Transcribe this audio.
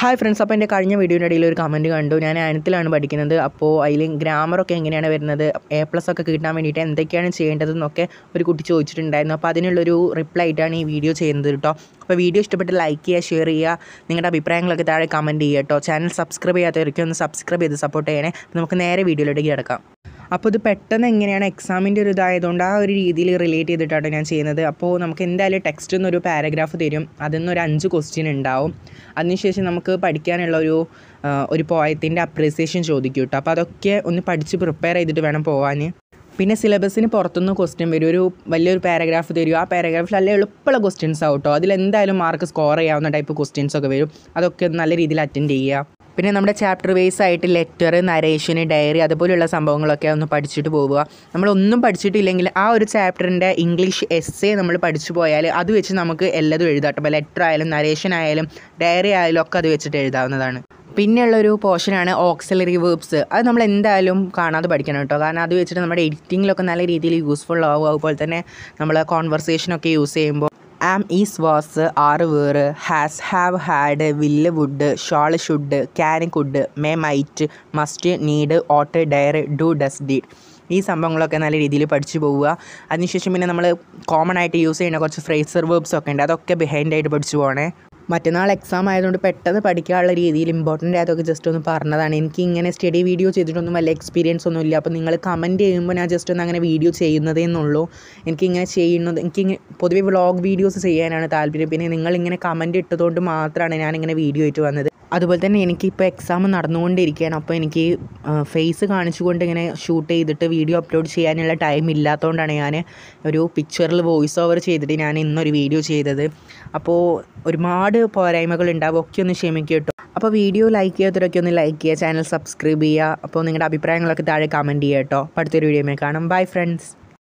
hi friends അപ്പോൾ എൻ്റെ കഴിഞ്ഞ വീഡിയോയുടെ ഇടയിൽ ഒരു കമൻറ്റ് കണ്ടു ഞാൻ അയനത്തിലാണ് പഠിക്കുന്നത് അപ്പോൾ അതിൽ ഗ്രാമറൊക്കെ എങ്ങനെയാണ് വരുന്നത് എ പ്ലസ് ഒക്കെ കിട്ടാൻ വേണ്ടിയിട്ട് എന്തൊക്കെയാണ് ചെയ്യേണ്ടതെന്നൊക്കെ ഒരു കുട്ടി ചോദിച്ചിട്ടുണ്ടായിരുന്നു അപ്പോൾ അതിനുള്ളൊരു റിപ്ലൈ ആയിട്ടാണ് ഈ വീഡിയോ ചെയ്യുന്നത് കേട്ടോ അപ്പോൾ വീഡിയോ ഇഷ്ടപ്പെട്ട് ലൈക്ക് ചെയ്യുക ഷെയർ ചെയ്യുക നിങ്ങളുടെ അഭിപ്രായങ്ങളൊക്കെ താഴെ കമൻറ്റ് ചെയ്യുക കേട്ടോ ചാനൽ സബ്സ്ക്രൈബ് ചെയ്യാത്തവർക്ക് ഒന്ന് സബ്സ്ക്രൈബ് ചെയ്ത് സപ്പോർട്ട് ചെയ്യണേ അപ്പോൾ നമുക്ക് നേരെ വീഡിയോയിലേക്ക് കിടക്കാം അപ്പോൾ ഇത് പെട്ടെന്ന് എങ്ങനെയാണ് എക്സാമിൻ്റെ ഒരു ഇതായതുകൊണ്ട് ആ ഒരു രീതിയിൽ റിലേറ്റ് ചെയ്തിട്ടാണ് ഞാൻ ചെയ്യുന്നത് അപ്പോൾ നമുക്ക് എന്തായാലും ടെക്സ്റ്റ് എന്നൊരു പാരഗ്രാഫ് തരും അതിൽ നിന്ന് ഒരു അഞ്ച് ക്വസ്റ്റ്യൻ ഉണ്ടാവും അതിനുശേഷം നമുക്ക് പഠിക്കാനുള്ള ഒരു ആ, ഒരു പോയത്തിൻ്റെ അപ്രീസിയേഷൻ ചോദിക്കും കേട്ടോ അപ്പോൾ അതൊക്കെ ഒന്ന് പഠിച്ച് പ്രിപ്പയർ ചെയ്തിട്ട് വേണം പോകാൻ പിന്നെ സിലബസിന് പുറത്തുനിന്ന് ക്വസ്റ്റ്യൻ വരും ഒരു വലിയൊരു പാരഗ്രാഫ് തരും ആ പാരഗ്രാഫിൽ നല്ല എളുപ്പമുള്ള ക്വസ്റ്റ്യൻസ് ആവും കേട്ടോ അതിലെന്തായാലും മാർക്ക് സ്കോർ ചെയ്യാവുന്ന ടൈപ്പ് ക്വസ്റ്റ്യൻസ് ഒക്കെ വരും അതൊക്കെ നല്ല രീതിയിൽ അറ്റൻഡ് ചെയ്യുക പിന്നെ നമ്മുടെ ചാപ്റ്റർ വൈസ് ആയിട്ട് ലെറ്റർ നരേഷന് ഡയറി അതുപോലെയുള്ള സംഭവങ്ങളൊക്കെ ഒന്ന് പഠിച്ചിട്ട് പോവുക നമ്മളൊന്നും പഠിച്ചിട്ടില്ലെങ്കിൽ ആ ഒരു ചാപ്റ്ററിൻ്റെ ഇംഗ്ലീഷ് എസ്സേ നമ്മൾ പഠിച്ചു പോയാൽ അത് വെച്ച് നമുക്ക് എല്ലാതും എഴുതാം കേട്ടോ അപ്പോൾ ലെറ്റർ ആയാലും നരേഷൻ ആയാലും ഡയറി ആയാലും ഒക്കെ അത് വെച്ചിട്ട് എഴുതാവുന്നതാണ് പിന്നെയുള്ളൊരു പോർഷനാണ് ഓക്സിലറി വേർബ്സ് അത് നമ്മൾ എന്തായാലും കാണാതെ പഠിക്കണം കേട്ടോ കാരണം അത് വെച്ചിട്ട് നമ്മുടെ എഡിറ്റിങ്ങിലൊക്കെ നല്ല രീതിയിൽ യൂസ്ഫുൾ ആവും അതുപോലെ തന്നെ നമ്മൾ കോൺവെർസേഷനൊക്കെ യൂസ് ചെയ്യുമ്പോൾ ആം is was are were has have had will would shall should can could may might must need ought dare do does did ഈ സംഭവങ്ങളൊക്കെ നല്ല രീതിയിൽ പഠിച്ചു പോവുക അതിനുശേഷം പിന്നെ നമ്മൾ കോമൺ ആയിട്ട് യൂസ് ചെയ്യുന്ന കുറച്ച് ഫ്രേസർ വേർബ്സ് ഒക്കെ ഉണ്ട് അതൊക്കെ ബിഹൈൻഡ് ആയിട്ട് പഠിച്ചു പോകണേ മറ്റന്നാൾ എക്സാം ആയതുകൊണ്ട് പെട്ടെന്ന് പഠിക്കാനുള്ള രീതിയിൽ ഇമ്പോർട്ടൻ്റ് ആയതൊക്കെ ജസ്റ്റ് ഒന്ന് പറഞ്ഞതാണ് എനിക്ക് ഇങ്ങനെ സ്റ്റഡി വീഡിയോ ചെയ്തിട്ടൊന്നും വലിയ എക്സ്പീരിയൻസ് ഒന്നും ഇല്ല അപ്പോൾ നിങ്ങൾ കമൻറ്റ് ചെയ്യുമ്പോൾ ഞാൻ ജസ്റ്റ് ഒന്ന് അങ്ങനെ വീഡിയോ ചെയ്യുന്നതേ എന്നുള്ളൂ എനിക്കിങ്ങനെ ചെയ്യുന്നത് എനിക്ക് പൊതുവെ വ്ളോഗ് വീഡിയോസ് ചെയ്യാനാണ് താല്പര്യം പിന്നെ നിങ്ങളിങ്ങനെ കമൻറ്റ് ഇട്ടതുകൊണ്ട് മാത്രമാണ് ഞാനിങ്ങനെ വീഡിയോ ആയിട്ട് വന്നത് അതുപോലെ തന്നെ എനിക്കിപ്പോൾ എക്സാം നടന്നുകൊണ്ടിരിക്കുകയാണ് അപ്പോൾ എനിക്ക് ഫേസ് കാണിച്ചുകൊണ്ട് ഇങ്ങനെ ഷൂട്ട് ചെയ്തിട്ട് വീഡിയോ അപ്ലോഡ് ചെയ്യാനുള്ള ടൈം ഇല്ലാത്തതുകൊണ്ടാണ് ഞാൻ ഒരു പിക്ചറിൽ വോയിസ് ഓവർ ചെയ്തിട്ട് ഞാൻ ഇന്നൊരു വീഡിയോ ചെയ്തത് അപ്പോൾ ഒരുപാട് പോരായ്മകൾ ഉണ്ടാവും ഒക്കെ ഒന്ന് ക്ഷമിക്കുക കേട്ടോ അപ്പോൾ വീഡിയോ ലൈക്ക് ചെയ്യാത്തവരൊക്കെ ഒന്ന് ലൈക്ക് ചെയ്യുക ചാനൽ സബ്സ്ക്രൈബ് ചെയ്യുക അപ്പോൾ നിങ്ങളുടെ അഭിപ്രായങ്ങളൊക്കെ താഴെ കമൻറ്റ് ചെയ്യുക കേട്ടോ അപ്പോൾ അടുത്തൊരു വീഡിയോ കാണാം ബൈ ഫ്രണ്ട്സ്